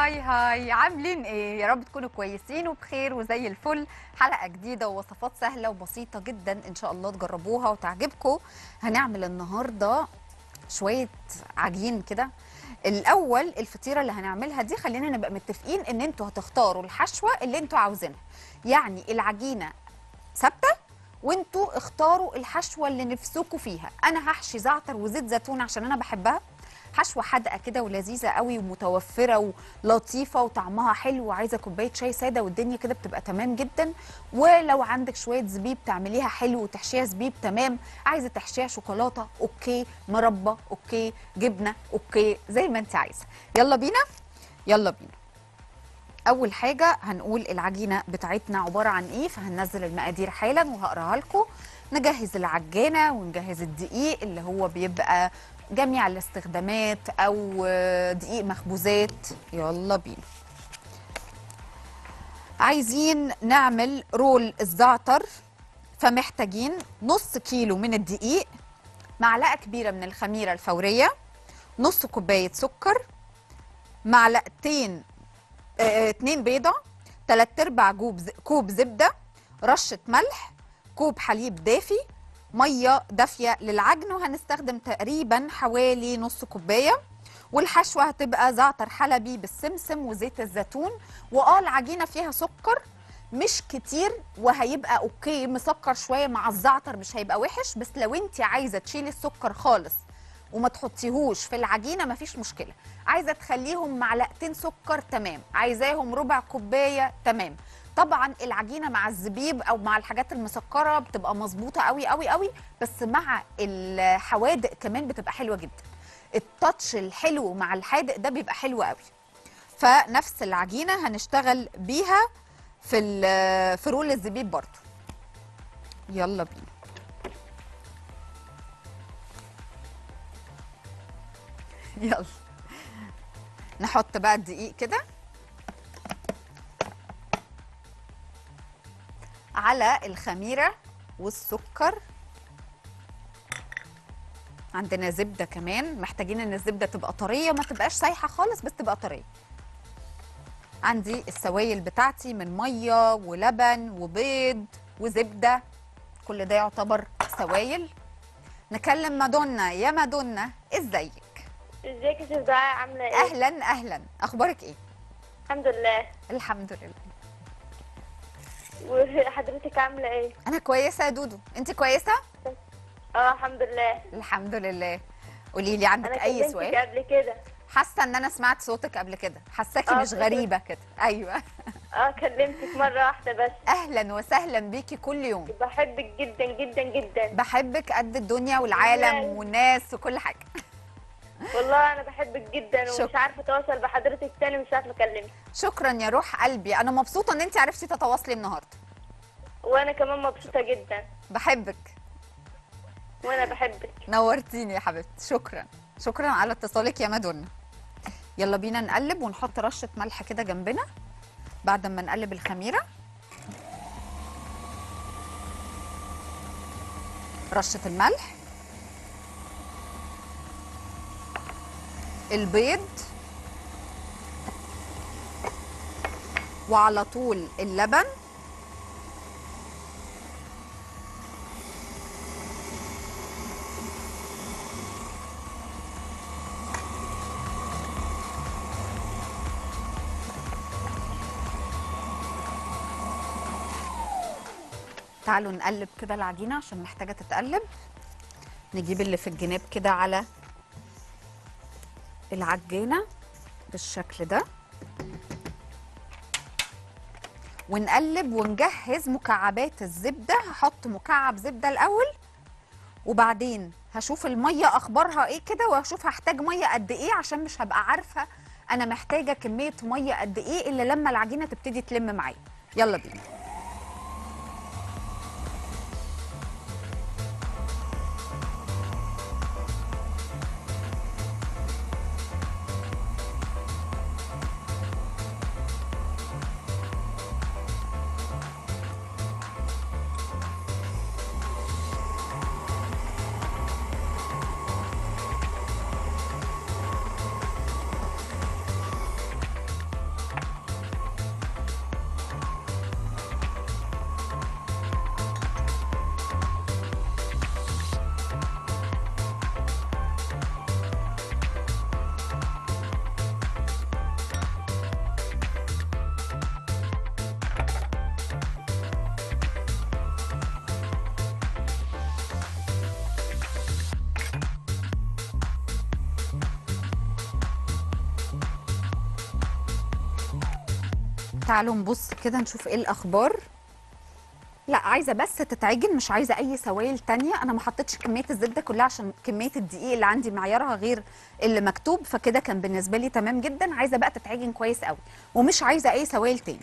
هاي هاي عاملين ايه يا رب تكونوا كويسين وبخير وزي الفل حلقه جديده ووصفات سهله وبسيطه جدا ان شاء الله تجربوها وتعجبكم هنعمل النهارده شويه عجين كده الاول الفطيره اللي هنعملها دي خلينا نبقى متفقين ان انتوا هتختاروا الحشوه اللي انتوا عاوزينها يعني العجينه ثابته وانتوا اختاروا الحشوه اللي نفسكم فيها انا هحشي زعتر وزيت زيتون عشان انا بحبها حشوه حادقه كده ولذيذه قوي ومتوفره ولطيفه وطعمها حلو وعايزه كوبايه شاي ساده والدنيا كده بتبقى تمام جدا ولو عندك شويه زبيب تعمليها حلو وتحشيها زبيب تمام عايزه تحشيها شوكولاته اوكي مربى اوكي جبنه اوكي زي ما انت عايزه يلا بينا يلا بينا اول حاجه هنقول العجينه بتاعتنا عباره عن ايه فهننزل المقادير حالا وهقراها لكم نجهز العجانه ونجهز الدقيق اللي هو بيبقى جميع الاستخدامات او دقيق مخبوزات يلا بينا عايزين نعمل رول الزعتر فمحتاجين نص كيلو من الدقيق معلقه كبيره من الخميره الفوريه نص كوبايه سكر معلقتين اه اتنين بيضه تلات ارباع كوب كوب زبده رشه ملح كوب حليب دافي ميه دافيه للعجن وهنستخدم تقريبا حوالي نص كوبايه والحشوه هتبقى زعتر حلبي بالسمسم وزيت الزيتون واه العجينه فيها سكر مش كتير وهيبقى اوكي مسكر شويه مع الزعتر مش هيبقى وحش بس لو انت عايزه تشيلي السكر خالص وما تحطيهوش في العجينه مفيش مشكله عايزه تخليهم معلقتين سكر تمام عايزاهم ربع كوبايه تمام طبعا العجينه مع الزبيب او مع الحاجات المسكره بتبقى مظبوطه قوي قوي قوي بس مع الحوادق كمان بتبقى حلوه جدا التاتش الحلو مع الحادق ده بيبقى حلو قوي فنفس العجينه هنشتغل بيها في في رول الزبيب برضو يلا بينا يلا نحط بقى الدقيق كده على الخميره والسكر عندنا زبده كمان محتاجين ان الزبده تبقى طريه ما تبقاش سايحه خالص بس تبقى طريه عندي السوائل بتاعتي من ميه ولبن وبيض وزبده كل ده يعتبر سوائل نكلم مادونا يا مادونا ازيك ازيك يا ست دعاء عامله ايه اهلا اهلا اخبارك ايه الحمد لله الحمد لله وحضرتك عامله ايه انا كويسه يا دودو انت كويسه اه الحمد لله الحمد لله قولي لي عندك انا اي كلمتك سؤال قبل كده حاسه ان انا سمعت صوتك قبل كده حاساكي آه، مش كده. غريبه كده ايوه اه كلمتك مره واحده بس اهلا وسهلا بيكي كل يوم بحبك جدا جدا جدا بحبك قد الدنيا والعالم لا. والناس وكل حاجه والله انا بحبك جدا ومش شكرا. عارفه اتواصل بحضرتك تاني مش عارفه اكلمك شكرا يا روح قلبي انا مبسوطه ان انت عرفتي تتواصلي النهارده وانا كمان مبسوطه جدا بحبك وانا بحبك نورتيني يا حبيبتي شكرا شكرا على اتصالك يا مادونا يلا بينا نقلب ونحط رشه ملح كده جنبنا بعد ما نقلب الخميره رشه الملح البيض وعلى طول اللبن تعالوا نقلب كده العجينه عشان محتاجه تتقلب نجيب اللي في الجناب كده على العجينه بالشكل ده ونقلب ونجهز مكعبات الزبده هحط مكعب زبده الاول وبعدين هشوف الميه اخبارها ايه كده وهشوف هحتاج ميه قد ايه عشان مش هبقى عارفه انا محتاجه كميه ميه قد ايه الا لما العجينه تبتدي تلم معايا يلا بينا تعالوا نبص كده نشوف ايه الاخبار لا عايزه بس تتعجن مش عايزه اي سوائل تانية انا ما حطيتش كميه الزبده كلها عشان كميه الدقيق اللي عندي معيارها غير اللي مكتوب فكده كان بالنسبه لي تمام جدا عايزه بقى تتعجن كويس قوي ومش عايزه اي سوائل تاني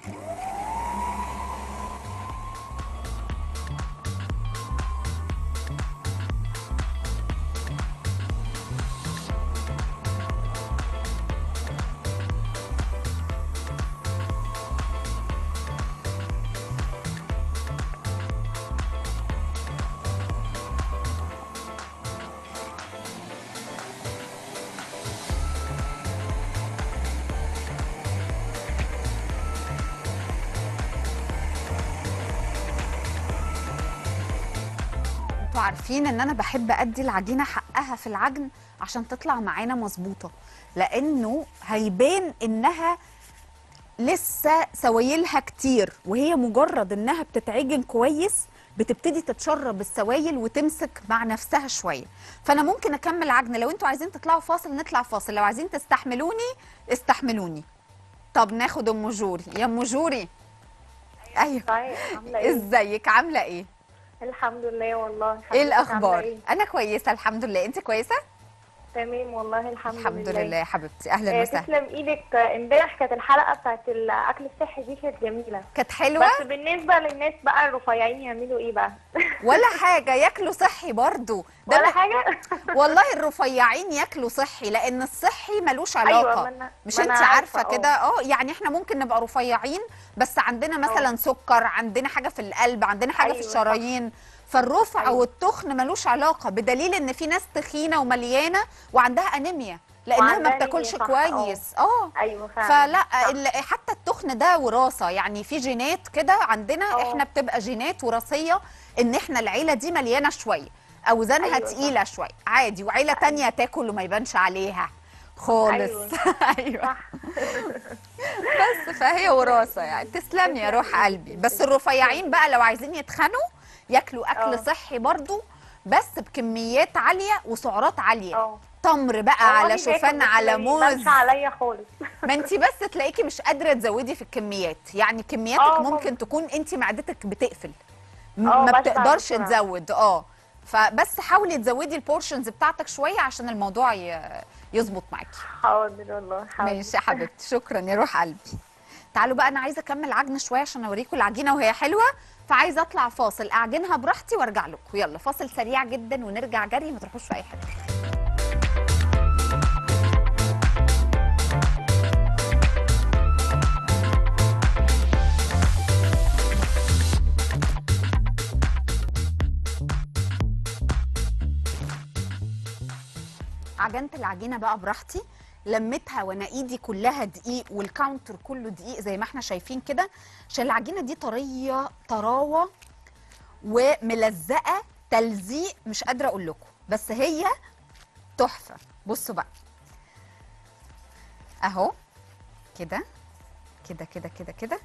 انتوا عارفين ان انا بحب ادي العجينه حقها في العجن عشان تطلع معانا مظبوطه لانه هيبان انها لسه سوايلها كتير وهي مجرد انها بتتعجن كويس بتبتدي تتشرب السوائل وتمسك مع نفسها شويه فانا ممكن اكمل عجن لو انتوا عايزين تطلعوا فاصل نطلع فاصل لو عايزين تستحملوني استحملوني طب ناخد ام جوري يا ام جوري ايوه طيب عامله ايه ازيك عامله ايه الحمد لله والله ايه حضرتك عاملة الاخبار إيه؟ انا كويسه الحمد لله انت كويسه تمام والله الحمد, الحمد لله يا حبيبتي اهلا آه، وسهلا تسلم ايدك آه، امبارح كانت الحلقه بتاعت الاكل الصحي دي كانت جميله كانت حلوه بس بالنسبه للناس بقى الرفيعين يعملوا ايه بقى ولا حاجه ياكلوا صحي برضو ده ولا ب- حاجه والله الرفيعين ياكلوا صحي لان الصحي ملوش أيوة، علاقه ما أنا- مش ما أنا انت عارفه عارفة، كده اه يعني احنا ممكن نبقى رفيعين بس عندنا مثلا سكر عندنا حاجه في القلب عندنا حاجه في أيوة، صح. الشرايين فالرفع أيوة. والتخن ملوش علاقه بدليل ان في ناس تخينه ومليانه وعندها انيميا لانها ما وعندها بتاكلش أنيميا، صح، آه. كويس اه ايوه فعلا فلا صح. ال- حتى التخن ده وراثه يعني في جينات كده عندنا اه. احنا بتبقى جينات وراثيه ان احنا العيله دي مليانه شويه اوزانها أيوة، صح. تقيله شويه عادي وعيله تانية تاكل وما يبانش عليها خالص ايوه صح بس فهي وراثه يعني تسلمي يا روح قلبي بس الرفيعين بقى لو عايزين يتخنوا ياكلوا اكل اه. صحي برضو بس بكميات عاليه وسعرات عاليه اه تمر بقى والله على باكل شوفان بس على ما موز يبانش عليا خالص ما انت بس تلاقيكي مش قادره تزودي في الكميات يعني كمياتك اه، ممكن ممكن. تكون انت معدتك بتقفل م- اه، ما بشبع بتقدرش بسرعة. تزود اه فبس حاولي تزودي البورشنز بتاعتك شويه عشان الموضوع ي- يظبط معاكي حاضر والله حاضر ماشي يا حبيبتي شكرا يا روح قلبي تعالوا بقى انا عايزه اكمل عجن شويه عشان اوريكم العجينه وهي حلوه فعايزه اطلع فاصل اعجنها براحتي وارجع لكم يلا فاصل سريع جدا ونرجع جري ما تروحوش في اي حته عجنت العجينه بقى براحتي لميتها وانا ايدي كلها دقيق والكاونتر كله دقيق زي ما احنا شايفين كده عشان العجينه دي طريه طراوه وملزقه تلزيق مش قادره اقول لكم بس هي تحفه بصوا بقى اهو كده كده كده كده كده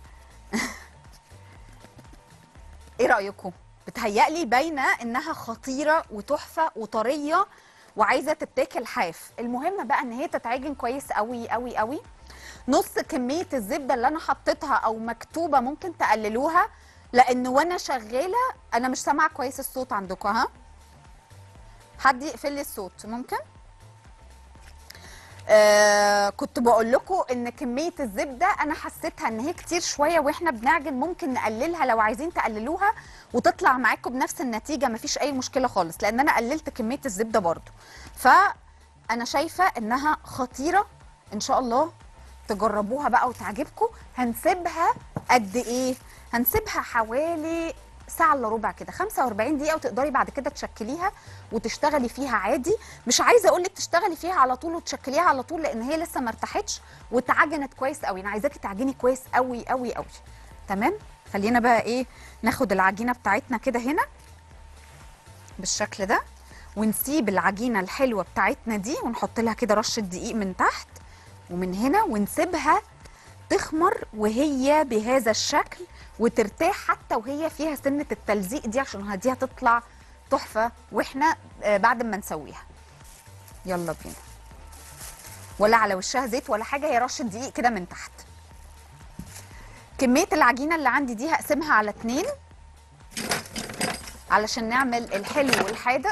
ايه رايكم بتهيألي باينه انها خطيره وتحفه وطريه وعايزه تتاكل حاف المهم بقى ان هي تتعجن كويس قوي قوي قوي نص كميه الزبده اللي انا حطيتها او مكتوبه ممكن تقللوها لان وانا شغاله انا مش سامعه كويس الصوت عندكم ها حد يقفل لي الصوت ممكن آه كنت بقول لكم ان كميه الزبده انا حسيتها ان هي كتير شويه واحنا بنعجن ممكن نقللها لو عايزين تقللوها وتطلع معاكم بنفس النتيجه مفيش اي مشكله خالص لان انا قللت كميه الزبده برضو فانا شايفه انها خطيره ان شاء الله تجربوها بقى وتعجبكم هنسيبها قد ايه هنسيبها حوالي ساعة الا ربع كده 45 دقيقة وتقدري بعد كده تشكليها وتشتغلي فيها عادي مش عايزة اقول لك تشتغلي فيها على طول وتشكليها على طول لان هي لسه ما ارتاحتش واتعجنت كويس قوي انا عايزاكي تعجني كويس قوي قوي قوي تمام خلينا بقى ايه ناخد العجينة بتاعتنا كده هنا بالشكل ده ونسيب العجينة الحلوة بتاعتنا دي ونحط لها كده رشة دقيق من تحت ومن هنا ونسيبها تخمر وهي بهذا الشكل وترتاح حتى وهي فيها سنة التلزيق دي عشان دي هتطلع تحفة واحنا آه، بعد ما نسويها يلا بينا ولا على وشها زيت ولا حاجة هي رشة دقيق كده من تحت كميه العجينه اللي عندي دي هقسمها على اتنين علشان نعمل الحلو والحادق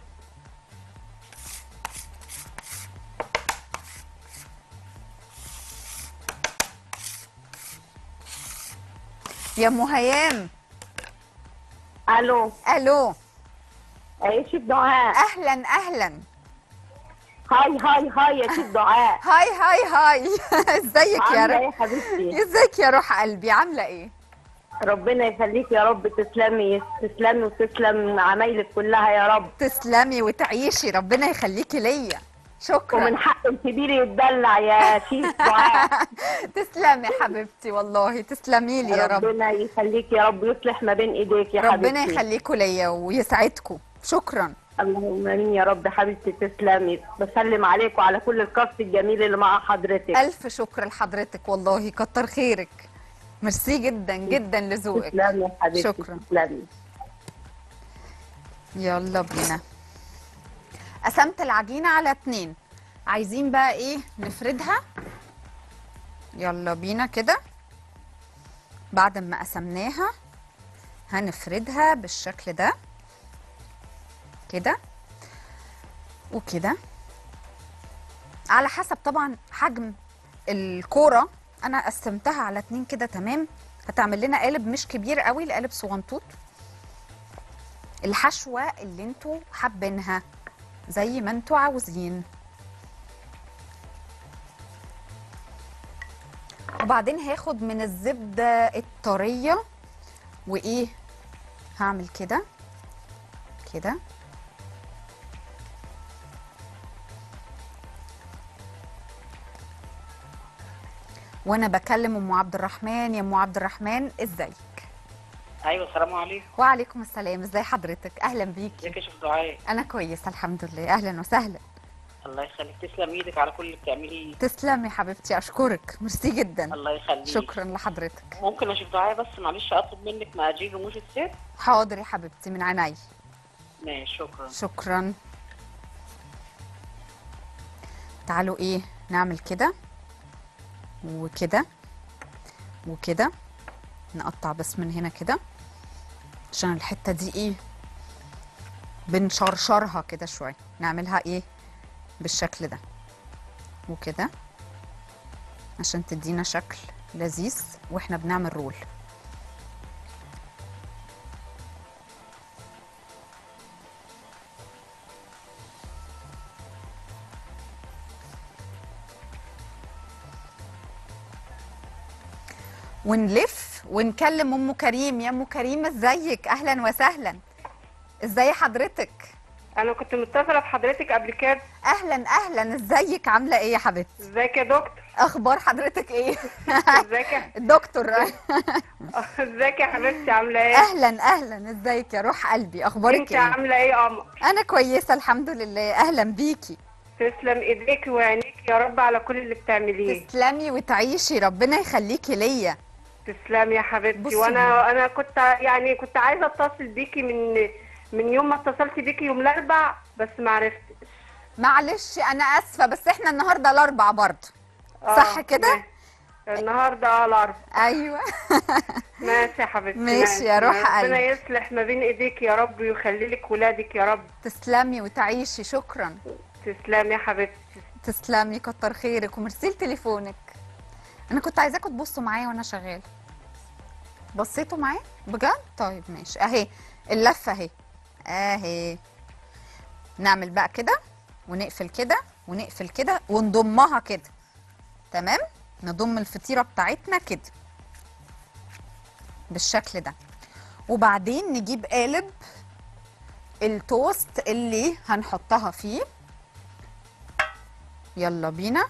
يا ام هيام الو الو يا شيف دعاء اهلا اهلا هاي هاي هاي يا شيف دعاء هاي هاي هاي ازيك يا عامله ايه رب يا حبيبتي ازيك يا روح قلبي عامله ايه ربنا يخليك يا رب تسلمي تسلمي وتسلم عمايلك كلها يا رب تسلمي وتعيشي ربنا يخليكي ليا شكرا ومن حق الكبير يتدلع يا شيف دعاء تسلمي حبيبتي والله تسلمي لي يا رب ربنا يخليك يا رب يصلح ما بين ايديك يا ربنا حبيبتي يخليكوا ليا ويسعدكم شكرا اللهم امين يا رب حبيبتي تسلمي بسلم عليك وعلى كل الكاست الجميل اللي مع حضرتك الف شكر لحضرتك والله كتر خيرك ميرسي جدا جدا لذوقك تسلمي يا حبيبتي شكرا. تسلمي يلا بينا قسمت العجينة على اتنين عايزين بقى ايه نفردها يلا بينا كده بعد ما قسمناها هنفردها بالشكل ده كده وكده على حسب طبعا حجم الكوره انا قسمتها على اتنين كده تمام هتعمل لنا قالب مش كبير قوي لقالب صغنطوط الحشوه اللي انتوا حابينها زي ما انتوا عاوزين وبعدين هاخد من الزبده الطريه وايه هعمل كده كده وانا بكلم ام عبد الرحمن يا ام عبد الرحمن ازيك ايوه السلام عليكم وعليكم السلام ازي حضرتك اهلا بيكي ازيك يا شيخ دعاء انا كويسه الحمد لله اهلا وسهلا الله يخليك تسلم ايدك على كل اللي بتعمليه تسلمي حبيبتي اشكرك ميرسي جدا الله يخليك شكرا لحضرتك ممكن يا شيخ دعاء بس معلش اطلب منك مقادير رموش الست حاضر يا حبيبتي من عيني ماشي شكرا شكرا تعالوا ايه نعمل كده وكده وكده نقطع بس من هنا كده عشان الحته دي ايه بنشرشرها كده شويه نعملها ايه بالشكل ده وكده عشان تدينا شكل لذيذ واحنا بنعمل رول ونلف ونكلم ام كريم يا ام كريم ازيك اهلا وسهلا ازاي حضرتك انا كنت متصله بحضرتك قبل كده اهلا اهلا ازيك عامله ايه يا حبيبتي ازيك يا دكتور اخبار حضرتك ايه ازيك يا الدكتور ازيك يا حبيبتي عامله ايه اهلا اهلا ازيك يا روح قلبي اخبارك انت ايه عامله ايه يا قمر انا كويسه الحمد لله اهلا بيكي تسلم ايديك وعينيك يا رب على كل اللي بتعمليه تسلمي وتعيشي ربنا يخليكي ليا تسلم يا حبيبتي بصي وانا انا كنت يعني كنت عايزه اتصل بيكي من من يوم ما اتصلت بيكي يوم الاربع بس ما عرفتش معلش انا اسفه بس احنا النهارده الاربع برضه آه، صح كده ماشي. النهارده اه الاربع ايوه ماشي يا حبيبتي ماشي يا روح ربنا قلبي. يصلح ما بين ايديك يا رب ويخلي لك ولادك يا رب تسلمي وتعيشي شكرا تسلم يا حبيبتي تسلمي كتر خيرك وميرسي لتليفونك انا كنت عايزاكم تبصوا معايا وانا شغاله بصيتوا معايا بجد طيب ماشي اهي اللفه اهي اهي نعمل بقى كده ونقفل كده ونقفل كده ونضمها كده تمام نضم الفطيره بتاعتنا كده بالشكل ده وبعدين نجيب قالب التوست اللي هنحطها فيه يلا بينا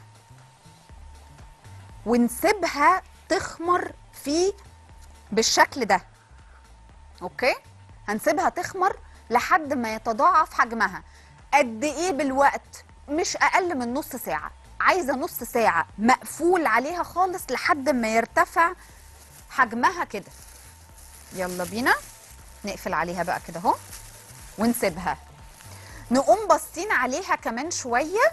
ونسيبها تخمر فيه بالشكل ده اوكي هنسيبها تخمر لحد ما يتضاعف حجمها قد ايه بالوقت مش اقل من نص ساعه عايزه نص ساعه مقفول عليها خالص لحد ما يرتفع حجمها كده يلا بينا نقفل عليها بقى كده اهو ونسيبها نقوم باصين عليها كمان شويه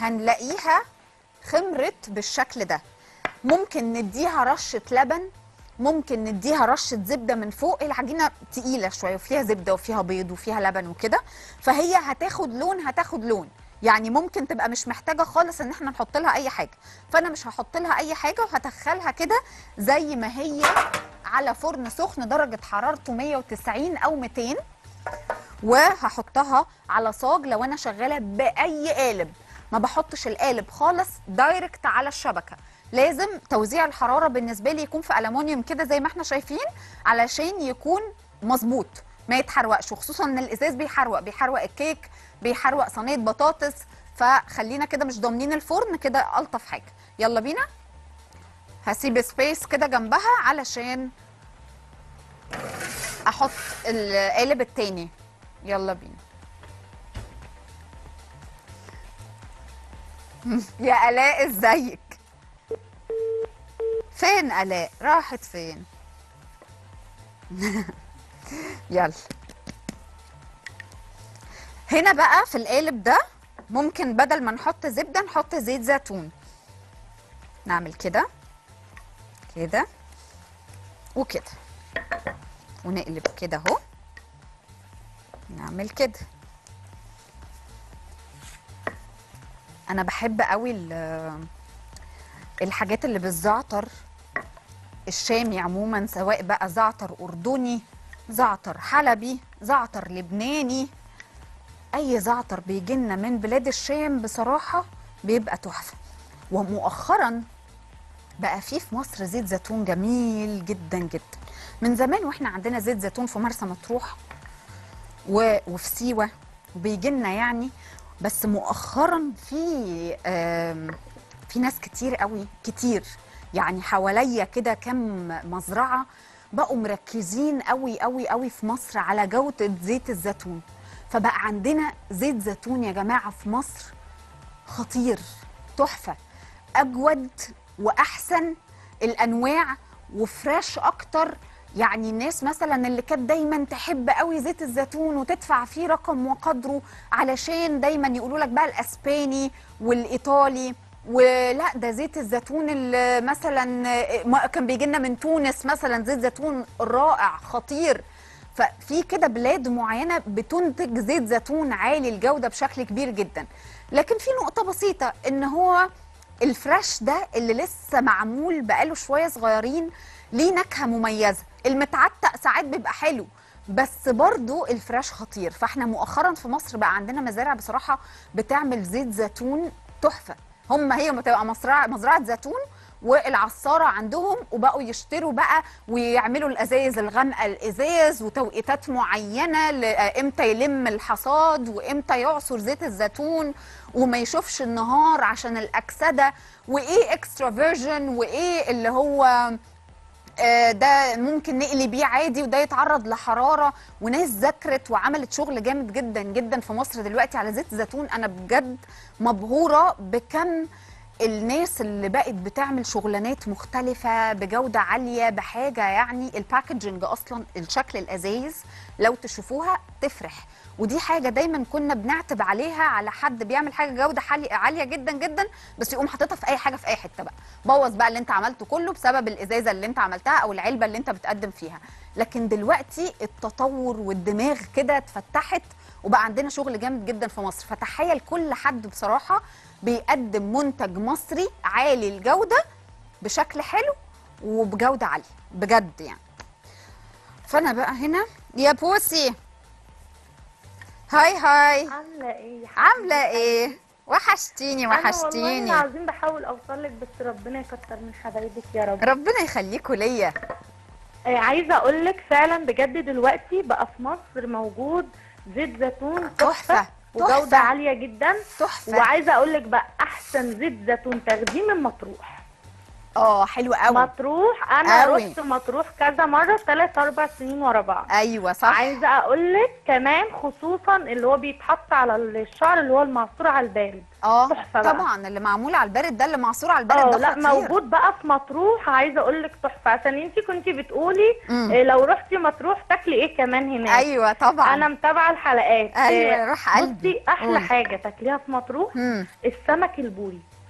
هنلاقيها خمرت بالشكل ده ممكن نديها رشه لبن ممكن نديها رشه زبده من فوق العجينه تقيله شويه وفيها زبده وفيها بيض وفيها لبن وكده فهي هتاخد لون هتاخد لون يعني ممكن تبقى مش محتاجه خالص ان احنا نحط لها اي حاجه فانا مش هحط لها اي حاجه وهدخلها كده زي ما هي على فرن سخن درجه حرارته 190 او 200 وهحطها على صاج لو انا شغاله باي قالب ما بحطش القالب خالص دايركت على الشبكه لازم توزيع الحراره بالنسبه لي يكون في الومنيوم كده زي ما احنا شايفين علشان يكون مظبوط ما يتحرقش وخصوصا ان الازاز بيحرق بيحرق الكيك بيحرق صينيه بطاطس فخلينا كده مش ضامنين الفرن كده الطف حاجه يلا بينا هسيب سبيس كده جنبها علشان احط القالب التاني يلا بينا يا الاء ازيك فين الاء راحت فين يلا هنا بقى في القالب ده ممكن بدل ما نحط زبده نحط زيت زيتون نعمل كده كده وكده ونقلب كده اهو نعمل كده انا بحب قوي ال- الحاجات اللي بالزعتر الشامي عموما سواء بقى زعتر اردني زعتر حلبي زعتر لبناني اي زعتر بيجي لنا من بلاد الشام بصراحه بيبقى تحفه ومؤخرا بقى فيه في مصر زيت زيتون جميل جدا جدا من زمان واحنا عندنا زيت زيتون في مرسى مطروح و- وفي سيوه وبيجي لنا يعني بس مؤخرا في آم، في ناس كتير قوي كتير يعني حواليا كده كم مزرعه بقوا مركزين قوي قوي قوي في مصر على جوده زيت الزيتون فبقى عندنا زيت زيتون يا جماعه في مصر خطير تحفه اجود واحسن الانواع وفريش اكتر يعني الناس مثلا اللي كانت دايما تحب قوي زيت الزيتون وتدفع فيه رقم وقدره علشان دايما يقولوا لك بقى الاسباني والايطالي ولا ده زيت الزيتون اللي مثلا ما- كان بيجي لنا من تونس مثلا زيت زيتون رائع خطير ففي كده بلاد معينه بتنتج زيت زيتون عالي الجوده بشكل كبير جدا لكن في نقطه بسيطه ان هو الفريش ده اللي لسه معمول بقاله شويه صغيرين ليه نكهه مميزه المتعتق ساعات بيبقى حلو بس برضو الفريش خطير فاحنا مؤخرا في مصر بقى عندنا مزارع بصراحه بتعمل زيت زيتون تحفه هم هي بتبقى مزرعه مزرعه زيتون والعصاره عندهم وبقوا يشتروا بقى ويعملوا الازايز الغامقه الازاز وتوقيتات معينه ل- امتى يلم الحصاد وامتى يعصر زيت الزيتون وما يشوفش النهار عشان الاكسده وايه اكسترا فيرجن وايه اللي هو آه، ده ممكن نقلي بيه عادي وده يتعرض لحراره وناس ذاكرت وعملت شغل جامد جدا جدا في مصر دلوقتي على زيت الزيتون انا بجد مبهوره بكم الناس اللي بقت بتعمل شغلانات مختلفة بجودة عالية بحاجة يعني الباكجينج أصلا الشكل الأزايز لو تشوفوها تفرح ودي حاجة دايما كنا بنعتب عليها على حد بيعمل حاجة جودة حالي- عالية جدا جدا بس يقوم حاططها في أي حاجة في أي حتة بقى بوظ بقى اللي أنت عملته كله بسبب الإزازة اللي أنت عملتها أو العلبة اللي أنت بتقدم فيها لكن دلوقتي التطور والدماغ كده اتفتحت وبقى عندنا شغل جامد جدا في مصر فتخيل كل حد بصراحة بيقدم منتج مصري عالي الجودة بشكل حلو وبجودة عالية بجد يعني فأنا بقى هنا يا بوسي هاي هاي عاملة ايه يا حبيبتي؟ عاملة ايه؟ وحشتيني أنا والله وحشتيني العظيم بحاول اوصل لك بس ربنا يكتر من حبايبك يا رب ربنا يخليكوا ليا آه، عايزة اقول لك فعلا بجد دلوقتي بقى في مصر موجود زيت زيتون تحفة، تحفة وجودة تحفة. عالية جدا تحفة وعايزة اقول لك بقى احسن زيت زيتون تاخديه من مطروح اه حلو قوي مطروح انا أوي. رحت مطروح كذا مرة ثلاث اربع سنين ورا بعض ايوه صح عايزة اقول لك كمان خصوصا اللي هو بيتحط على الشعر اللي هو المعصور على البارد اه تحفة بقى. طبعا اللي معمول على البارد ده اللي معصور على البارد اه ده لا خطير. موجود بقى في مطروح عايزه اقول لك تحفه عشان انت كنتي بتقولي مم. إيه لو رحتي مطروح تاكلي ايه كمان هناك ايوه طبعا انا متابعه الحلقات ايوه إيه، روح قلبي بصي احلى قولي. حاجه تاكليها في مطروح مم. السمك البوري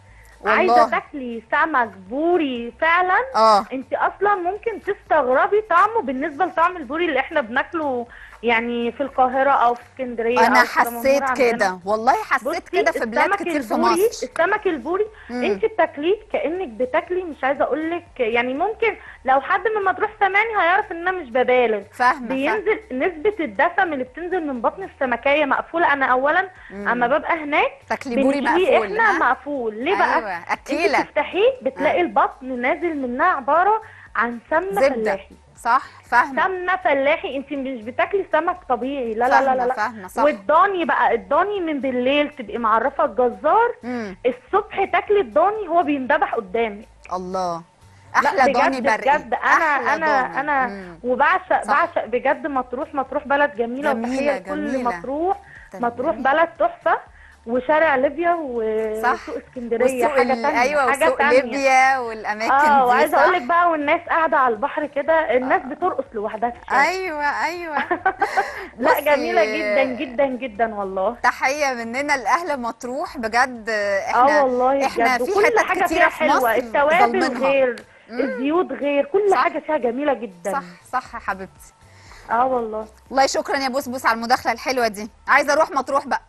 عايزه والله. تاكلي سمك بوري فعلا اه انت اصلا ممكن تستغربي طعمه بالنسبه لطعم البوري اللي احنا بناكله يعني في القاهره او في اسكندريه انا أو في دمنهور حسيت عندنا. كده والله حسيت بصي، كده في بلاد السمك كتير في البوري- مصر السمك البوري مم. انت بتاكليه كانك بتاكلي مش عايزه اقول لك يعني ممكن لو حد من مطروح سامعني هيعرف ان انا مش ببالغ فاهمه فاهمة. بينزل نسبة الدسم اللي بتنزل من بطن السمكية مقفولة أنا أولا مم. أما ببقى هناك تاكلي بوري بنشويه مقفول احنا ها؟ مقفول ليه بقى؟ ايوه انت اكيله بتفتحيه بتلاقي البطن نازل منها عبارة عن سمنة زبده فلاحي صح فاهمه سمنة فلاحي انت مش بتاكلي سمك طبيعي لا لا لا لا, فاهمه لا. فاهمه صح والضاني بقى الضاني من بالليل تبقي معرفة الجزار مم. الصبح تاكلي الضاني هو بيندبح قدامك الله لا احلى بجد ضاني برقي بجد انا أحلى انا ضاني. انا مم. وبعشق صح. بعشق بجد مطروح مطروح بلد جميله, جميلة، وتحيه لكل جميلة. مطروح تمام. مطروح بلد تحفه وشارع ليبيا صح. وسوق اسكندريه والسوق حاجه ال- تانية ايوه حاجه وسوق تانية ليبيا والاماكن اه دي وعايزه صح؟ اقول لك بقى والناس قاعده على البحر كده الناس بترقص لوحدها في الشارع. ايوه ايوه لا بصي، جميله جدا جدا جدا والله تحيه مننا لاهل مطروح بجد اه احنا والله احنا بجد في وكل حتت حاجه كتيرة فيها في حلوه مصر التوابل ظالمينها. غير مم. الزيوت غير كل صح. حاجه فيها جميله جدا صح صح يا حبيبتي اه والله والله شكرا يا بوسبوس على المداخله الحلوه دي عايزه اروح مطروح بقى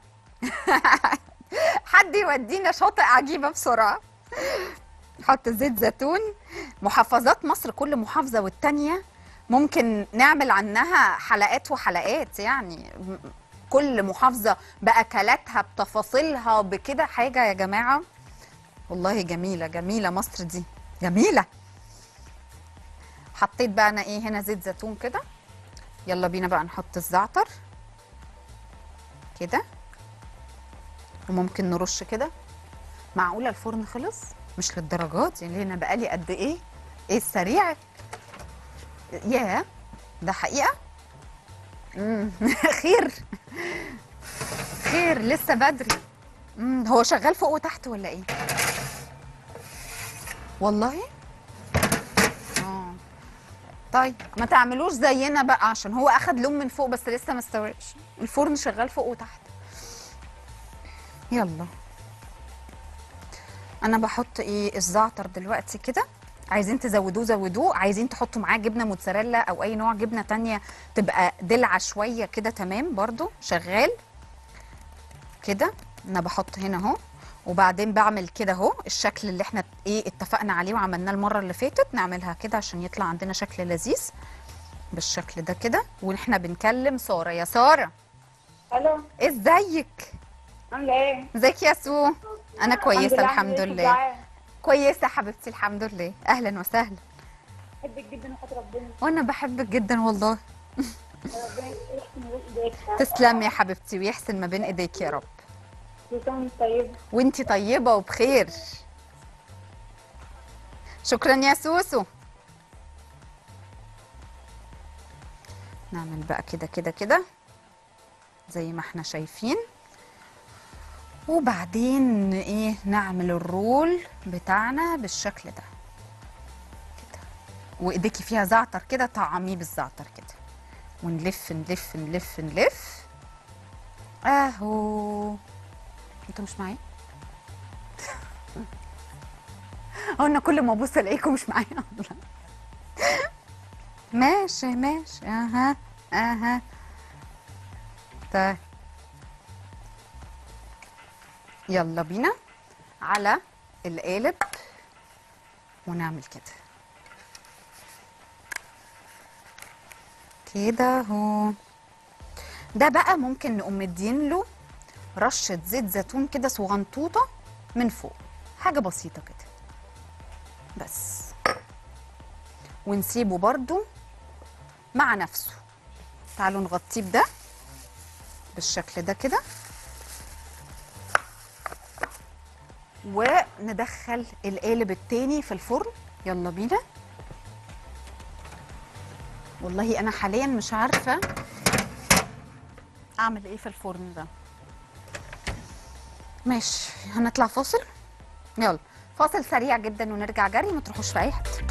حد يودينا شاطئ عجيبه بسرعه حط زيت زيتون محافظات مصر كل محافظه والتانيه ممكن نعمل عنها حلقات وحلقات يعني م- كل محافظه باكلاتها بتفاصيلها بكده حاجه يا جماعه والله جميله جميله مصر دي جميله حطيت بقى انا ايه هنا زيت زيتون كده يلا بينا بقى نحط الزعتر كده وممكن نرش كده معقوله الفرن خلص مش للدرجات يعني انا بقالي قد ايه ايه السريع يا ده حقيقه مم. خير خير لسه بدري مم. هو شغال فوق وتحت ولا ايه والله اه طيب ما تعملوش زينا بقى عشان هو اخد لون من فوق بس لسه ما استوعبش الفرن شغال فوق وتحت يلا انا بحط ايه الزعتر دلوقتي كده عايزين تزودوه زودوه عايزين تحطوا معاه جبنه موتزاريلا او اي نوع جبنه تانية تبقى دلعه شويه كده تمام برضو شغال كده انا بحط هنا اهو وبعدين بعمل كده اهو الشكل اللي احنا ايه اتفقنا عليه وعملناه المره اللي فاتت نعملها كده عشان يطلع عندنا شكل لذيذ بالشكل ده كده واحنا بنكلم ساره يا ساره الو ازيك عامله ايه؟ ازيك يا سو انا كويسه لله، الحمد عاملة إيه؟ لله شجعان. كويسه حبيبتي الحمد لله اهلا وسهلا بحبك جدا وخاطر ربنا وانا بحبك جدا والله ربنا يحسن ايديك تسلمي يا حبيبتي ويحسن ما بين ايديك يا رب كل سنه وانت طيبه وانتي طيبه وبخير شكرا يا سوسو نعمل بقى كده كده كده زي ما احنا شايفين وبعدين ايه نعمل الرول بتاعنا بالشكل ده كده وايديكي فيها زعتر كده طعميه بالزعتر كده ونلف نلف نلف نلف اهو انتوا مش معايا هو انا كل ما ابص الاقيكم مش معايا ماشي ماشي اها اها طيب يلا بينا على القالب ونعمل كده كده اهو ده بقى ممكن نقوم مدين له رشه زيت زيتون كده صغنطوطه من فوق حاجه بسيطه كده بس ونسيبه برضو مع نفسه تعالوا نغطيه بده بالشكل ده كده وندخل القالب التاني في الفرن يلا بينا والله انا حاليا مش عارفه اعمل ايه في الفرن ده ماشي هنطلع فاصل يلا فاصل سريع جدا ونرجع جري ما تروحوش في اي حته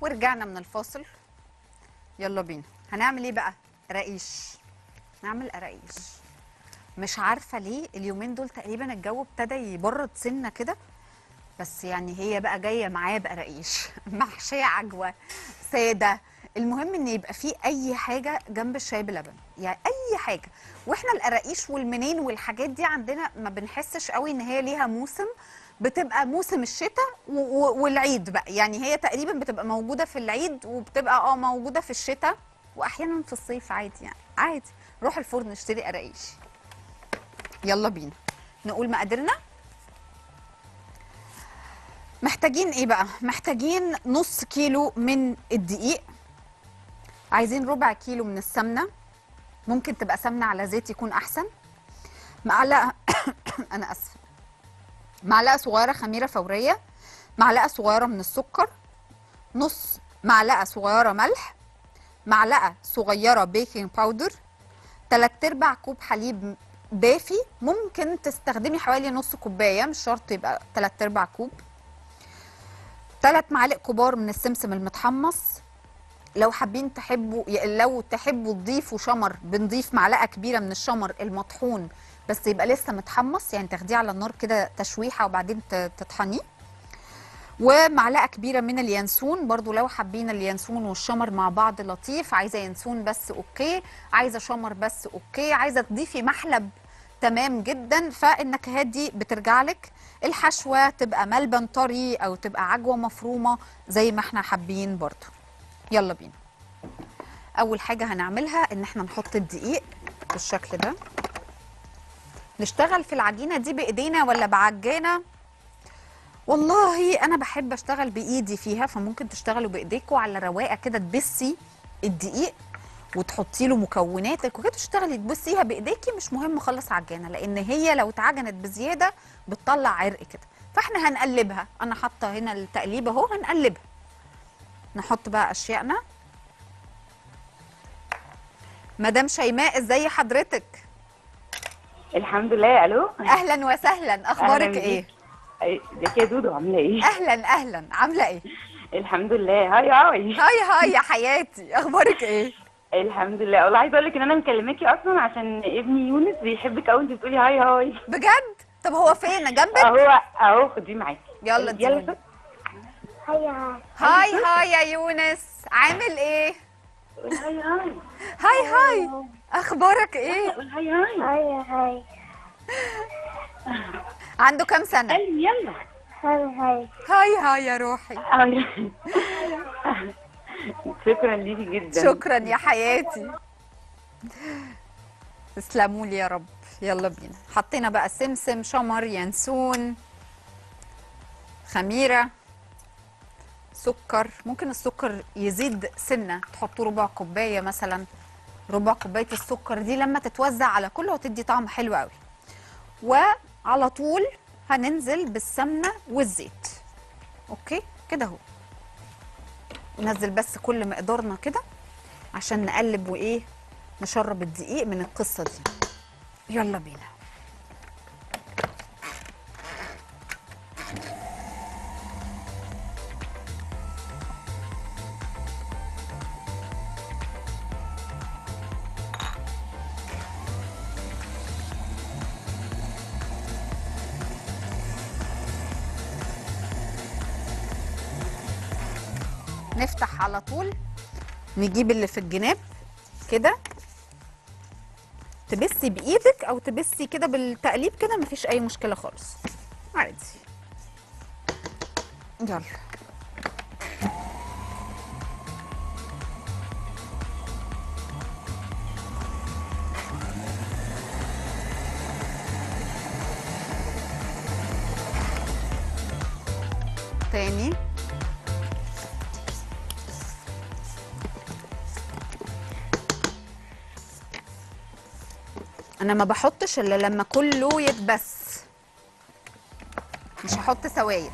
ورجعنا من الفاصل يلا بينا هنعمل ايه بقى رقيش نعمل قراقيش مش عارفه ليه اليومين دول تقريبا الجو ابتدى يبرد سنه كده بس يعني هي بقى جايه معايا بقراقيش محشيه عجوه ساده المهم ان يبقى فيه اي حاجه جنب الشاي بلبن يعني اي حاجه واحنا القراقيش والمنين والحاجات دي عندنا ما بنحسش قوي ان هي ليها موسم بتبقى موسم الشتاء و- و- والعيد بقى يعني هي تقريبا بتبقى موجوده في العيد وبتبقى اه موجوده في الشتاء واحيانا في الصيف عادي يعني عادي روح الفرن اشتري قراقيش يلا بينا نقول مقاديرنا محتاجين ايه بقى محتاجين نص كيلو من الدقيق عايزين ربع كيلو من السمنه ممكن تبقى سمنه على زيت يكون احسن معلقه انا اسفه معلقه صغيره خميره فوريه معلقه صغيره من السكر نص معلقه صغيره ملح معلقه صغيره بيكنج باودر تلات ارباع كوب حليب دافي ممكن تستخدمي حوالي نص كوبايه مش شرط يبقى تلات ارباع كوب تلات معالق كبار من السمسم المتحمص لو حابين تحبوا لو تحبوا تضيفوا شمر بنضيف معلقه كبيره من الشمر المطحون بس يبقى لسه متحمص يعني تاخديه على النار كده تشويحه وبعدين ت- تطحنيه ومعلقه كبيره من اليانسون برضو لو حابين اليانسون والشمر مع بعض لطيف عايزه ينسون بس اوكي عايزه شمر بس اوكي عايزه تضيفي محلب تمام جدا فالنكهات دي بترجع لك الحشوه تبقى ملبن طري او تبقى عجوه مفرومه زي ما احنا حابين برضو يلا بينا اول حاجه هنعملها ان احنا نحط الدقيق بالشكل ده نشتغل في العجينه دي بايدينا ولا بعجانه والله انا بحب اشتغل بايدي فيها فممكن تشتغلوا بايديكوا على رواقه كده تبسي الدقيق وتحطي له مكوناتك وكده تشتغلي تبسيها بايديكي مش مهم خالص عجانه لان هي لو اتعجنت بزياده بتطلع عرق كده فاحنا هنقلبها انا حاطه هنا التقليب اهو هنقلبها نحط بقى اشيائنا مدام شيماء ازي حضرتك الحمد لله الو اهلا وسهلا اخبارك أهلاً ايه بيك. ازيك يا دودو عامله ايه اهلا اهلا عامله ايه الحمد لله هاي هاي هاي هاي يا حياتي اخبارك ايه الحمد لله والله عايزه اقول لك ان انا مكلماكي اصلا عشان ابني يونس بيحبك قوي انت بتقولي هاي هاي بجد طب هو فين جنبك اهو اهو خديه معاكي يلا يلا اديني. شوف. هاي هاي يا يونس عامل ايه قول هاي هاي هاي هاي اخبارك ايه قول هاي هاي عنده كام سنه قال يلا هاي هاي يا روحي هاي. شكرا ليكي جدا شكرا يا حياتي تسلموا لي يا رب يلا بينا حطينا بقى سمسم شمر ينسون خميره سكر ممكن السكر يزيد سنه تحطوا ربع كوبايه مثلا ربع كوبايه السكر دي لما تتوزع على كله هتدي طعم حلو قوي وعلى طول هننزل بالسمنه والزيت اوكي كده اهو ننزل بس كل مقدارنا كده عشان نقلب وايه نشرب الدقيق من القصه دي يلا بينا نفتح على طول نجيب اللي في الجناب كده تبسي بايدك او تبسي كده بالتقليب كده مفيش اي مشكله خالص عادي يلا تاني انا ما بحطش الا لما كله يتبس مش هحط سوائل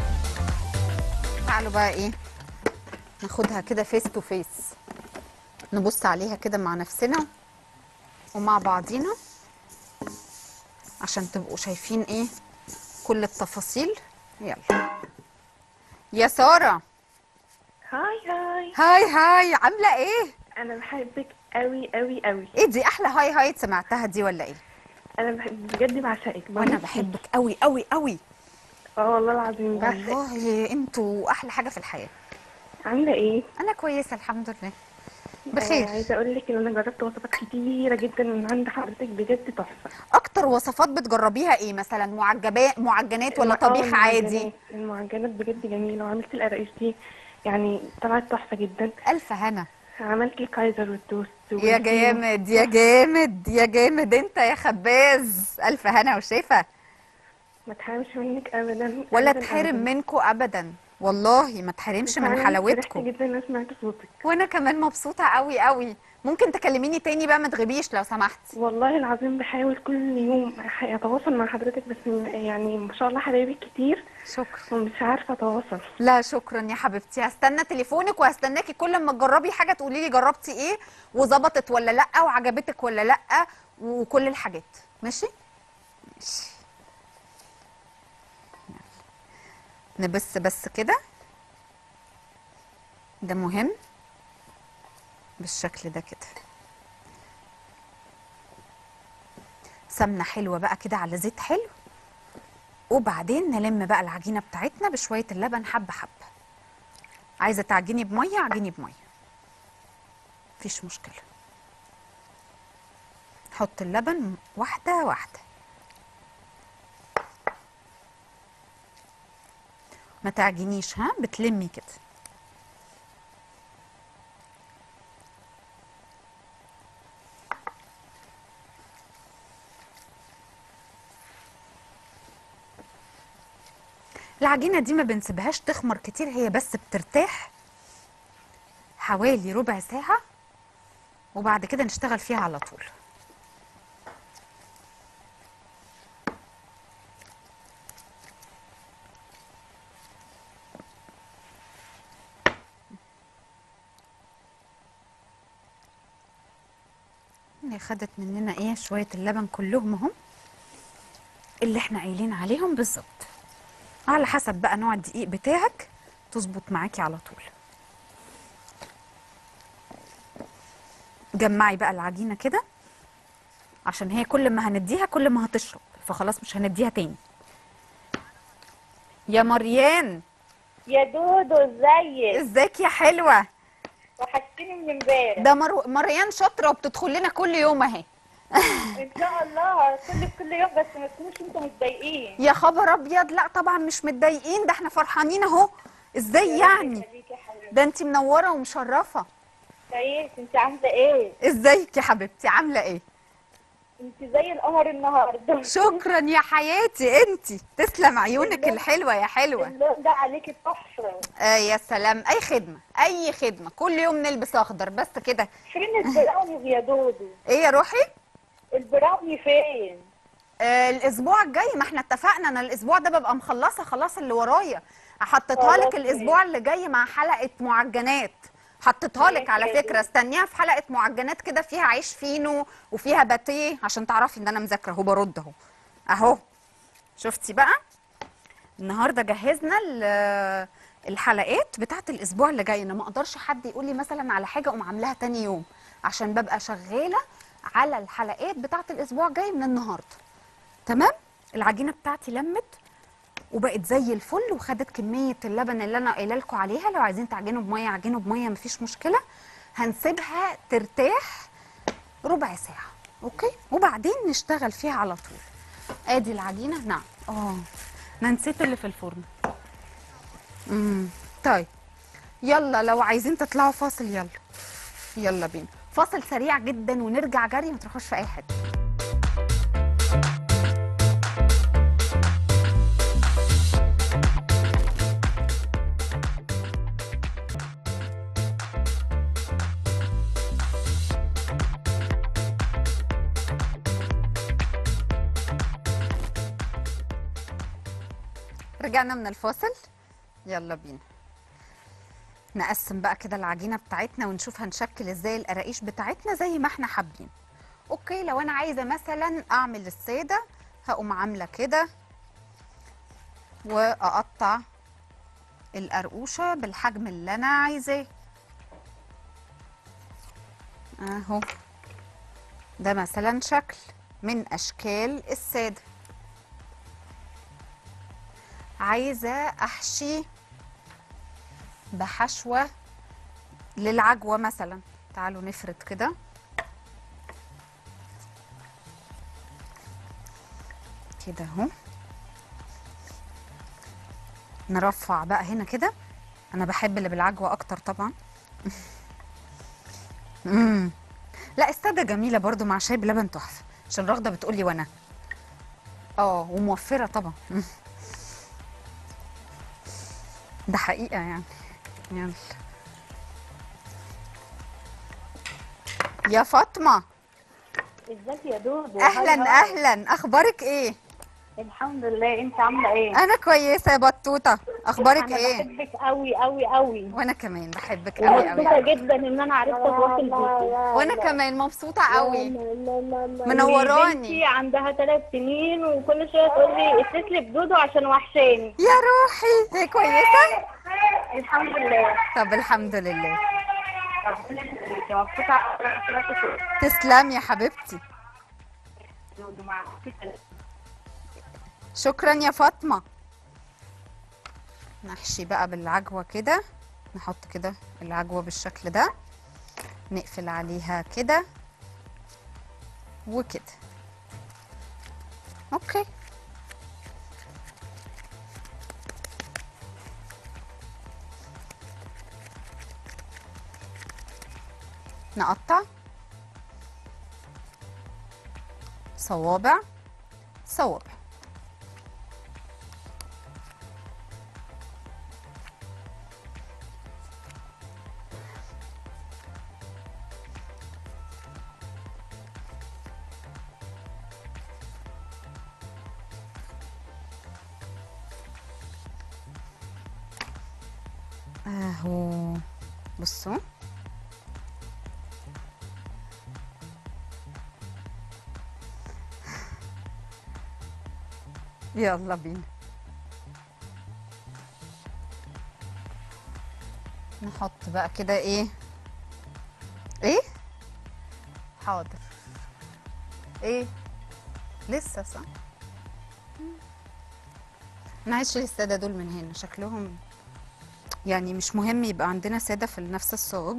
تعالوا بقى ايه ناخدها كده فيس تو فيس نبص عليها كده مع نفسنا ومع بعضينا عشان تبقوا شايفين ايه كل التفاصيل يلا يا سارة هاي هاي هاي هاي عاملة ايه؟ انا بحبك قوي قوي قوي ايه دي احلى هاي هاي سمعتها دي ولا ايه؟ انا بحب بجد بعشقك وانا بموت بحبك قوي قوي قوي فيك. اه والله العظيم بعشقك والله انتوا احلى حاجة في الحياة عامله ايه انا كويسة الحمد لله آه بخير عايزه اقول لك ان انا جربت وصفات كتيره جدا من عند حضرتك بجد تحفه اكتر وصفات بتجربيها ايه مثلا معجبات معجنات ولا آه، طبيخ عادي المعجنات- المعجنات بجد جميله وعملت القراقيش دي يعني طلعت تحفه جدا الف هنا عملت الكايزر والتوست يا والفينو. جامد يا جامد يا جامد انت يا خباز الف هنا وشفا ما تحرمش منك ابدا ولا أبداً تحرم أبداً. منكم ابدا والله ما تحرمش من فعلاً فرحت حلاوتكم جدا ان أنا سمعت صوتك وانا كمان مبسوطه قوي قوي ممكن تكلميني تاني بقى ما تغيبيش لو سمحتي والله العظيم بحاول كل يوم أح- اتواصل مع حضرتك بس م- يعني ما شاء الله حبايبك كتير شكرا ومش عارفه اتواصل لا شكرا يا حبيبتي هستنى تليفونك وهستناكي كل ما تجربي حاجه تقولي لي جربتي ايه وظبطت ولا لا وعجبتك ولا لا وكل الحاجات ماشي ماشي يلا. نبص بس كده ده مهم بالشكل ده كده سمنه حلوه بقى كده على زيت حلو وبعدين نلم بقى العجينه بتاعتنا بشويه اللبن حبه حبه عايزه تعجني بميه عجني بميه مفيش مشكله حط اللبن واحده واحده ما تعجنيش ها بتلمي كده العجينه دي ما بنسيبهاش تخمر كتير هي بس بترتاح حوالي ربع ساعه وبعد كده نشتغل فيها على طول هي خدت مننا ايه شويه اللبن كلهم اهم اللي احنا قايلين عليهم بالظبط على حسب بقى نوع الدقيق بتاعك تظبط معاكي على طول جمعي بقى العجينه كده عشان هي كل ما هنديها كل ما هتشرب فخلاص مش هنديها تاني يا مريان يا دودو ازيك ازيك يا حلوه وحشتيني من امبارح ده مر... مريان شاطره وبتدخل لنا كل يوم اهي ان شاء الله كل كل يوم بس ما تكونوش انتوا متضايقين يا خبر ابيض لا طبعا مش متضايقين ده احنا فرحانين اهو ازاي يعني خليكي يا حبيبتي ده انت منوره ومشرفه كويس انت عامله ايه ازيك يا حبيبتي عامله ايه انت زي القمر النهارده شكرا يا حياتي انت تسلم عيونك الحلوه يا حلوه اللون ده عليكي تحفه آه يا سلام اي خدمه اي خدمه كل يوم نلبس اخضر بس كده فين البراوني يا دودو ايه يا روحي البراوني فين آه الاسبوع الجاي ما احنا اتفقنا انا الاسبوع ده ببقى مخلصه خلاص اللي ورايا حطيتها لك خلاص الاسبوع اللي جاي مع حلقه معجنات حطيتها لك ماشي على يا فكره استنيها في حلقه معجنات كده فيها عيش فينو وفيها باتيه عشان تعرفي ان انا مذاكره اهو برد اهو اهو شفتي بقى النهارده جهزنا ال- الحلقات بتاعت الاسبوع اللي جاي انا ما اقدرش حد يقول لي مثلا على حاجه اقوم عاملاها تاني يوم عشان ببقى شغاله على الحلقات بتاعت الاسبوع الجاي من النهارده تمام العجينه بتاعتي لمت وبقت زي الفل وخدت كميه اللبن اللي انا قايله لكم عليها لو عايزين تعجنوا بميه عجنوا بميه مفيش مشكله هنسيبها ترتاح ربع ساعه اوكي وبعدين نشتغل فيها على طول ادي العجينه نعم اه انا نسيت اللي في الفرن امم طيب يلا لو عايزين تطلعوا فاصل يلا يلا بينا فاصل سريع جدا ونرجع جري ما تروحوش في اي حته رجعنا من الفاصل يلا بينا نقسم بقى كده العجينه بتاعتنا ونشوف هنشكل ازاي القراقيش بتاعتنا زي ما احنا حابين اوكي لو انا عايزه مثلا اعمل الساده هقوم عامله كده واقطع القرقوشه بالحجم اللي انا عايزاه اهو ده مثلا شكل من اشكال الساده عايزه احشي بحشوه للعجوه مثلا تعالوا نفرد كده كده اهو نرفع بقى هنا كده انا بحب اللي بالعجوه اكتر طبعا امم لا الساده جميله برضو مع شاي بلبن تحفه عشان رغده بتقولي وانا اه وموفره طبعا ده حقيقه يعني يلا يا فاطمه ازيك يا دودو اهلا هاي هاي. اهلا اخبارك ايه الحمد لله انت عامله ايه انا كويسه يا بطوطه اخبارك انا ايه بحبك قوي قوي قوي وانا كمان بحبك قوي قوي ومبسوطه جدا ان انا عرفت اتواصل بيكي وانا كمان مبسوطه قوي بنتي منوراني عندها ثلاث سنين وكل شويه تقول لي اتصلي بدودو عشان وحشاني يا روحي هي كويسه الحمد لله طب الحمد لله ربنا يخليكي مبسوطه أوي. تسلم يا حبيبتي دودو مع شكرا يا فاطمه نحشي بقى بالعجوه كده نحط كده العجوه بالشكل ده نقفل عليها كده وكده اوكي نقطع صوابع صوابع اهو بصوا يلا بينا نحط بقى كده ايه ايه حاضر ايه لسه صح مم. انا عايز اشيل الساده دول من هنا شكلهم يعني مش مهم يبقى عندنا ساده في نفس الصاج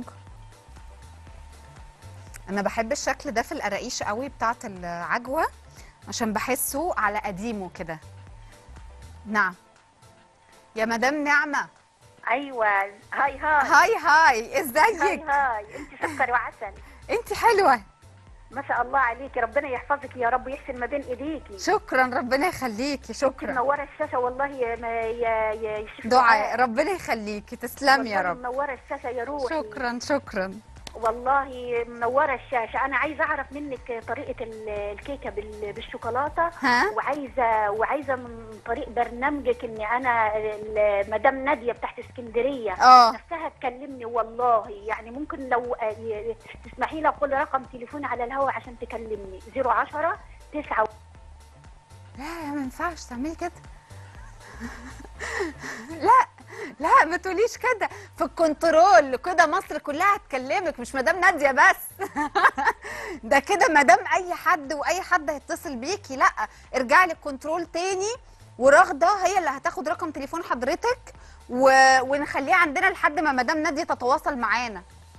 انا بحب الشكل ده في القراقيش قوي بتاعت العجوه عشان بحسه على قديمه كده نعم يا مدام نعمه ايوه هاي هاي هاي هاي هاي ازيك هاي انت سكر وعسل انت حلوه ما شاء الله عليكي ربنا يحفظك يا رب ويحسن ما بين ايديكي شكرا ربنا يخليكي شكرا منوره الشاشه والله يا ما يا يا يشفي دعاء ربنا يخليكي تسلمي يا والله رب منوره الشاشه يا روحي شكرا شكرا والله منوره الشاشه انا عايزه اعرف منك طريقه ال- الكيكه بال- بالشوكولاته ها وعايزه وعايزه من طريق برنامجك ان انا ال- مدام ناديه بتاعت اسكندريه اه نفسها تكلمني والله يعني ممكن لو آه، ي- تسمحي لي اقول رقم تليفوني على الهواء عشان تكلمني 010 9 لا ما ينفعش تعملي كده لا لا ما تقوليش كده في الكنترول كده مصر كلها هتكلمك مش مدام ناديه بس ده كده مدام اي حد واي حد هيتصل بيكي لا ارجعي للكنترول تاني ورغده هي اللي هتاخد رقم تليفون حضرتك و... ونخليه عندنا لحد ما مدام ناديه تتواصل معانا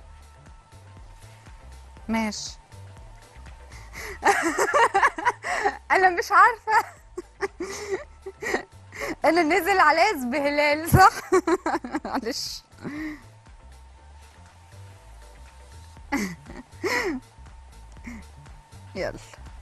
ماشي انا مش عارفه انا نزل عليا اسبهلال صح معلش يلا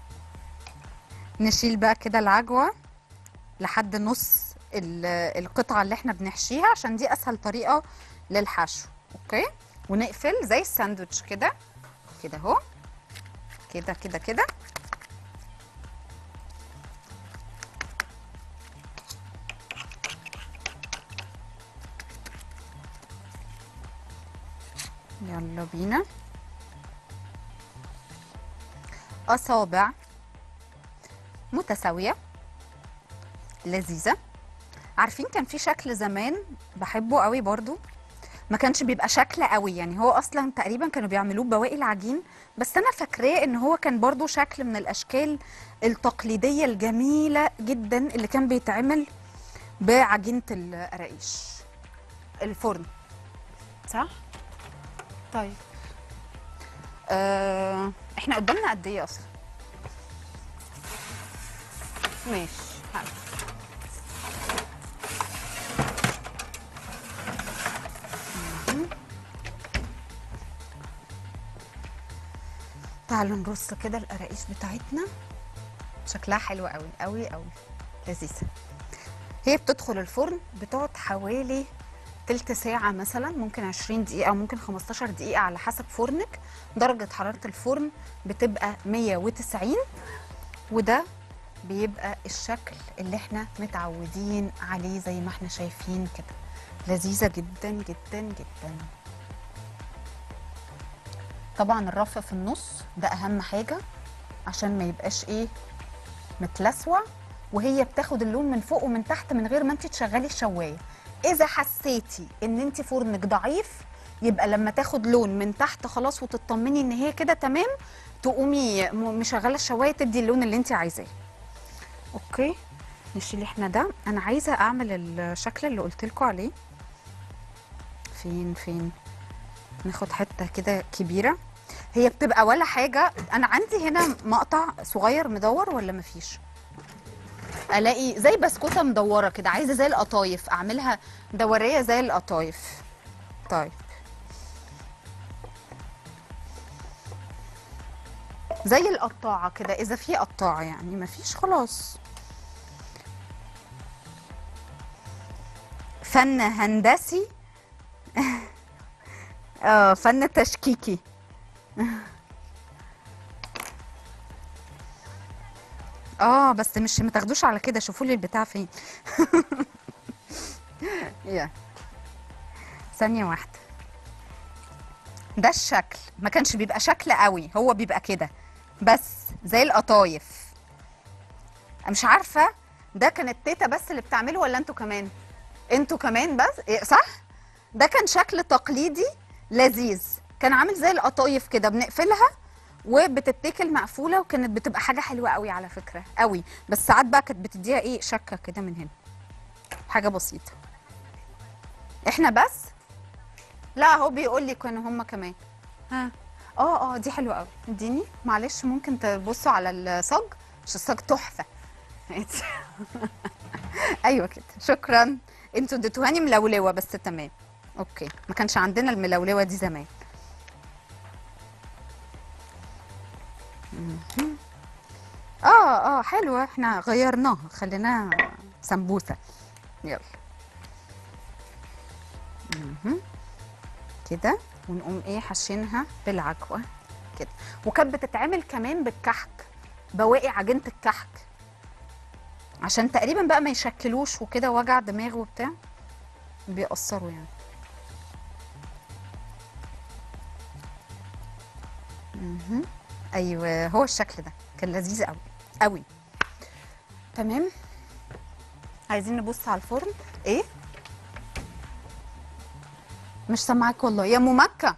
نشيل بقى كده العجوه لحد نص ال- القطعه اللي احنا بنحشيها عشان دي اسهل طريقه للحشو اوكي ونقفل زي الساندوتش كده كده اهو كده كده كده يلا بينا اصابع متساويه لذيذه عارفين كان في شكل زمان بحبه قوي برضو ما كانش بيبقى شكل قوي يعني هو اصلا تقريبا كانوا بيعملوه بواقي العجين بس انا فاكراه ان هو كان برضو شكل من الاشكال التقليديه الجميله جدا اللي كان بيتعمل بعجينه القراقيش الفرن صح طيب آه احنا قدامنا قد ايه اصلا ماشي حلو. مهم. تعالوا نرص كده القراقيش بتاعتنا شكلها حلو قوي قوي قوي لذيذه هي بتدخل الفرن بتقعد حوالي تلت ساعة مثلا ممكن 20 دقيقة أو ممكن 15 دقيقة على حسب فرنك درجة حرارة الفرن بتبقى 190 وده بيبقى الشكل اللي احنا متعودين عليه زي ما احنا شايفين كده لذيذة جدا جدا جدا طبعا الرف في النص ده أهم حاجة عشان ما يبقاش ايه متلسوع وهي بتاخد اللون من فوق ومن تحت من غير ما انت تشغلي الشوايه اذا حسيتي ان انت فرنك ضعيف يبقى لما تاخد لون من تحت خلاص وتطمني ان هي كده تمام تقومي م- مشغله الشوايه تدي اللون اللي انت عايزاه اوكي نشيل احنا ده انا عايزه اعمل الشكل اللي قلت لكم عليه فين فين ناخد حته كده كبيره هي بتبقى ولا حاجه انا عندي هنا مقطع صغير مدور ولا مفيش الاقي زي بسكوته مدوره كده عايزه زي القطايف اعملها دوريه زي القطايف طيب زي القطاعه كده اذا في قطاعه يعني مفيش خلاص فن هندسي اه فن تشكيكي اه بس مش ما تاخدوش على كده شوفوا لي البتاع فين يا ثانية واحدة ده الشكل ما كانش بيبقى شكل قوي هو بيبقى كده بس زي القطايف مش عارفة ده كانت تيتا بس اللي بتعمله ولا انتوا كمان انتوا كمان بس إيه، صح ده كان شكل تقليدي لذيذ كان عامل زي القطايف كده بنقفلها وبتتاكل مقفوله وكانت بتبقى حاجه حلوه قوي على فكره قوي بس ساعات بقى كانت بتديها ايه شكه كده من هنا حاجه بسيطه احنا بس لا هو بيقول لي كانوا هم كمان ها اه اه دي حلوه قوي اديني معلش ممكن تبصوا على الصاج مش الصاج تحفه ايوه كده شكرا انتوا اديتوهاني ملولوه بس تمام اوكي ما كانش عندنا الملولوه دي زمان مهم. اه اه حلوه احنا غيرناها خليناها سمبوسه يلا مهم. كده ونقوم ايه حاشينها بالعجوه كده وكانت بتتعمل كمان بالكحك بواقي عجينه الكحك عشان تقريبا بقى ما يشكلوش وكده وجع دماغ وبتاع بيأثروا يعني مهم. ايوه هو الشكل ده كان لذيذ قوي قوي تمام عايزين نبص على الفرن ايه مش سامعاك والله يا ممكة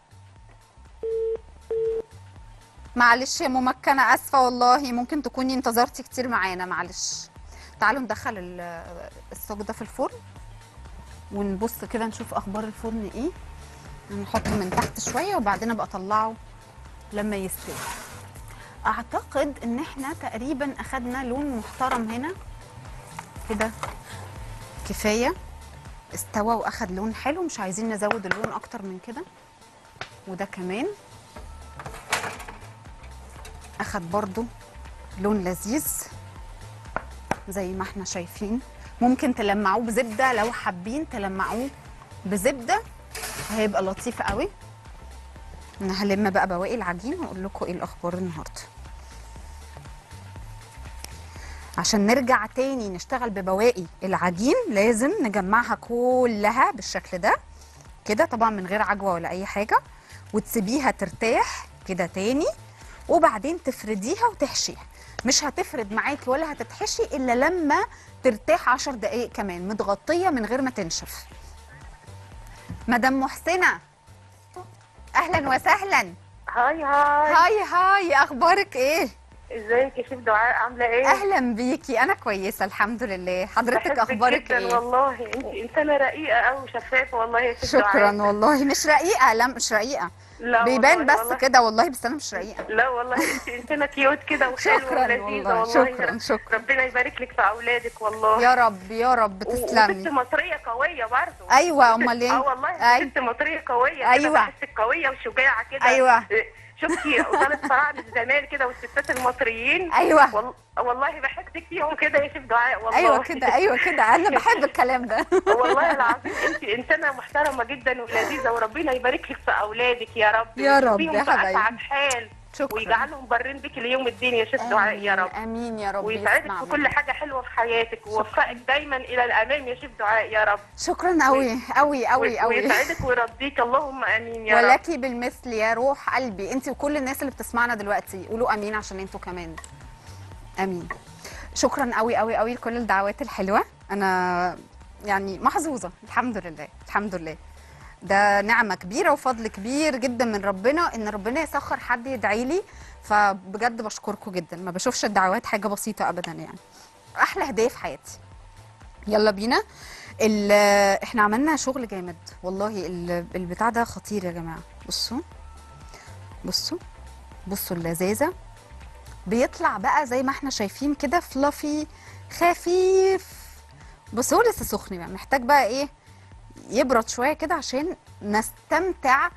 معلش يا ممكة انا اسفه والله ممكن تكوني انتظرتي كتير معانا معلش تعالوا ندخل ال- الصاج ده في الفرن ونبص كده نشوف اخبار الفرن ايه نحطه من تحت شويه وبعدين ابقى اطلعه لما يستوي اعتقد ان احنا تقريبا اخدنا لون محترم هنا كده كفايه استوى واخد لون حلو مش عايزين نزود اللون اكتر من كده وده كمان اخد برضو لون لذيذ زي ما احنا شايفين ممكن تلمعوه بزبده لو حابين تلمعوه بزبده هيبقى لطيف قوي انا هلم بقى بواقي العجين واقول لكم ايه الاخبار النهارده عشان نرجع تاني نشتغل ببواقي العجين لازم نجمعها كلها بالشكل ده كده طبعا من غير عجوه ولا اي حاجه وتسيبيها ترتاح كده تاني وبعدين تفرديها وتحشيها مش هتفرد معاكي ولا هتتحشي الا لما ترتاح عشر دقايق كمان متغطيه من غير ما تنشف مدام محسنه اهلا وسهلا هاي هاي هاي هاي اخبارك ايه ازيك يا شيف دعاء عامله ايه اهلا بيكي انا كويسه الحمد لله حضرتك بحبك اخبارك جدا ايه والله انت انسانه رقيقه قوي وشفافه والله يا شيف شكرا دعاء والله مش رقيقه لا مش رقيقه لا بيبان والله بس والله. كده والله بس انا مش رقيقه لا والله انت انسانه كيوت كده وحلوه شكراً ولذيذه والله، والله شكراً، شكراً. ربنا يبارك لك في اولادك والله يا رب يا رب و- وست تسلمي مصريه قويه برضه ايوه امال اه ايه والله أيوة. ست مصريه قويه أيوة. كده بحسك قويه وشجاعه كده أيوة. شفتي قدام فراعنه زمان كده والستات المصريين ايوه وال... والله بحسك فيهم كده يا شيف دعاء والله ايوه كده ايوه كده انا بحب الكلام ده والله العظيم انت انسانه محترمه جدا ولذيذه وربنا يبارك لك في اولادك يا رب يا رب ويشفيهم يا في حبايبي. اسعد حال شكرا ويجعلهم برين بك ليوم الدين يا شيخ دعاء يا رب امين يا رب ويسعدك يسمع في كل منك. حاجه حلوه في حياتك ويوفقك دايما الى الامام يا شيخ دعاء يا رب شكرا قوي قوي قوي قوي ويسعدك ويرضيك اللهم امين يا رب ولك بالمثل يا روح قلبي انت وكل الناس اللي بتسمعنا دلوقتي قولوا امين عشان انتوا كمان امين شكرا قوي قوي قوي لكل الدعوات الحلوه انا يعني محظوظه الحمد لله الحمد لله ده نعمه كبيره وفضل كبير جدا من ربنا ان ربنا يسخر حد يدعي لي فبجد بشكركم جدا ما بشوفش الدعوات حاجه بسيطه ابدا يعني احلى هديه في حياتي يلا بينا ال- احنا عملنا شغل جامد والله ال- البتاع ده خطير يا جماعه بصوا بصوا بصوا اللذاذه بيطلع بقى زي ما احنا شايفين كده فلافي خفيف بس هو لسه سخن بقى محتاج بقى ايه يبرد شويه كده عشان نستمتع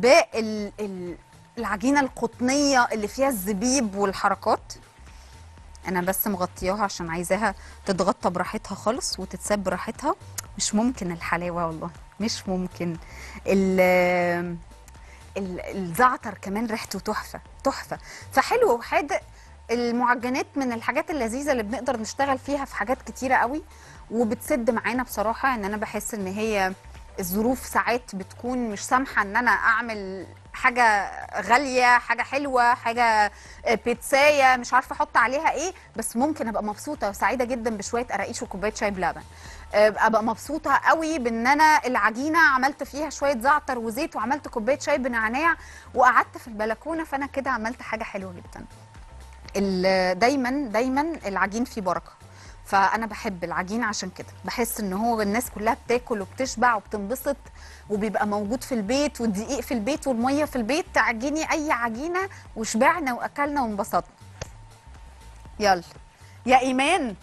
بالعجينه القطنيه اللي فيها الزبيب والحركات انا بس مغطياها عشان عايزاها تتغطى براحتها خالص وتتساب براحتها مش ممكن الحلاوه والله مش ممكن ال ال- الزعتر كمان ريحته تحفه تحفه فحلو وحادق المعجنات من الحاجات اللذيذه اللي بنقدر نشتغل فيها في حاجات كتيره قوي وبتسد معانا بصراحه ان انا بحس ان هي الظروف ساعات بتكون مش سامحه ان انا اعمل حاجه غاليه حاجه حلوه حاجه بيتزايه مش عارفه احط عليها ايه بس ممكن ابقى مبسوطه وسعيده جدا بشويه قراقيش وكوبايه شاي بلبن ابقى مبسوطه قوي بان انا العجينه عملت فيها شويه زعتر وزيت وعملت كوبايه شاي بنعناع وقعدت في البلكونه فانا كده عملت حاجه حلوه جدا ال- دايما دايما العجين فيه بركه فانا بحب العجين عشان كده بحس ان هو الناس كلها بتاكل وبتشبع وبتنبسط وبيبقى موجود في البيت والدقيق في البيت والميه في البيت تعجني اي عجينه وشبعنا واكلنا وانبسطنا يلا يا ايمان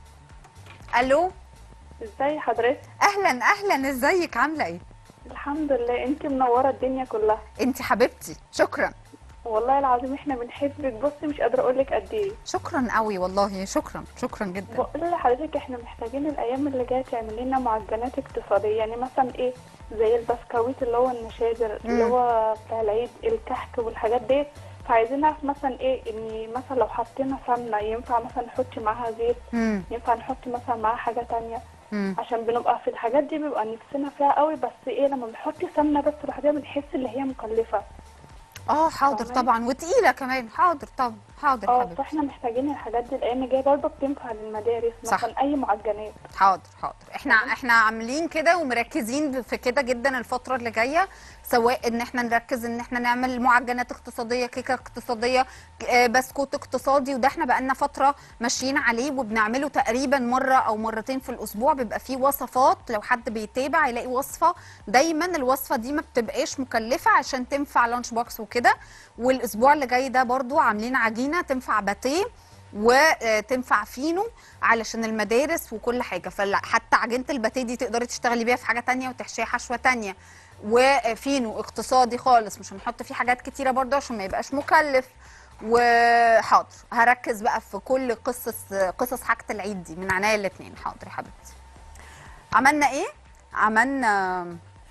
الو ازاي حضرتك اهلا اهلا ازيك عامله ايه الحمد لله انت منوره الدنيا كلها انت حبيبتي شكرا والله العظيم احنا بنحبك بصي مش قادره اقول لك قد ايه شكرا قوي والله شكرا شكرا جدا بقول لحضرتك احنا محتاجين الايام اللي جايه تعمل لنا معجنات اقتصاديه يعني مثلا ايه زي البسكويت اللي هو النشادر اللي مم. هو بتاع العيد الكحك والحاجات ديت فعايزين نعرف مثلا ايه ان مثلا لو حطينا سمنه ينفع مثلا نحط معاها زيت مم. ينفع نحط مثلا معاها حاجه تانية مم. عشان بنبقى في الحاجات دي بيبقى نفسنا فيها قوي بس ايه لما بنحط سمنه بس لوحدها بنحس ان هي مكلفه اه حاضر فاهماني؟ طبعا وتقيله كمان حاضر طبعا حاضر اه حبيبتي فاحنا محتاجين الحاجات دي الايام الجايه برضه بتنفع للمدارس صح. مثلا اي معجنات حاضر حاضر احنا احنا عاملين كده ومركزين في كده جدا الفتره اللي جايه سواء ان احنا نركز ان احنا نعمل معجنات اقتصاديه كيكه اقتصاديه آه، بسكوت اقتصادي وده احنا بقالنا فتره ماشيين عليه وبنعمله تقريبا مره او مرتين في الاسبوع بيبقى فيه وصفات لو حد بيتابع يلاقي وصفه دايما الوصفه دي ما بتبقاش مكلفه عشان تنفع لانش بوكس وكده والاسبوع اللي جاي ده برضو عاملين عجينه تنفع باتيه وتنفع فينو علشان المدارس وكل حاجه فحتى عجينه الباتيه دي تقدري تشتغلي بيها في حاجه تانية وتحشيها حشوه تانية وفينو اقتصادي خالص مش هنحط فيه حاجات كتيره برضو عشان ما يبقاش مكلف وحاضر هركز بقى في كل قصص قصص حاجه العيد دي من عناية الاثنين حاضر يا حبيبتي عملنا ايه عملنا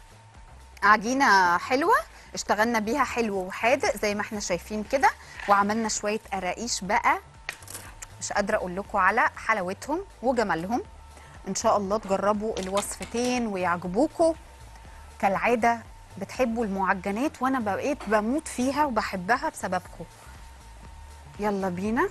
عجينه حلوه اشتغلنا بيها حلو وحادق زي ما احنا شايفين كده وعملنا شويه قراقيش بقى مش قادره اقول لكم على حلاوتهم وجمالهم ان شاء الله تجربوا الوصفتين ويعجبوكم كالعاده بتحبوا المعجنات وانا بقيت بموت فيها وبحبها بسببكم يلا بينا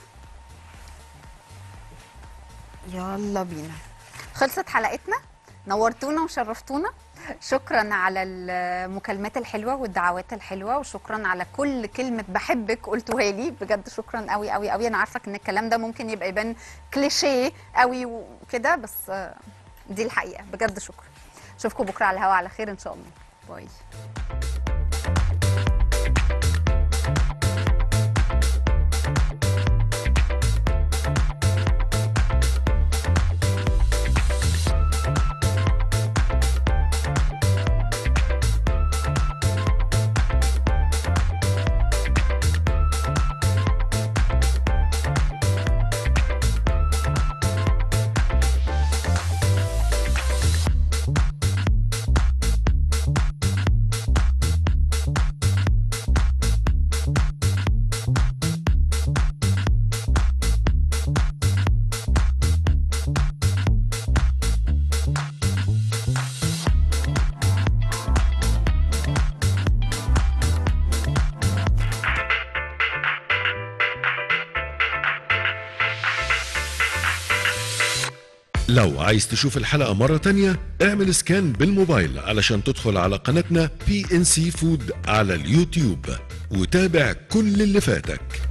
يلا بينا خلصت حلقتنا نورتونا وشرفتونا شكرا على المكالمات الحلوه والدعوات الحلوه وشكرا على كل كلمه بحبك قلتوها لي بجد شكرا قوي قوي قوي انا عارفه ان الكلام ده ممكن يبقى يبان كليشيه قوي وكده بس آه، دي الحقيقه بجد شكرا اشوفكم بكره على الهوا على خير ان شاء الله باي لو عايز تشوف الحلقة مرة تانية اعمل سكان بالموبايل علشان تدخل على قناتنا بي ان سي فود على اليوتيوب وتابع كل اللي فاتك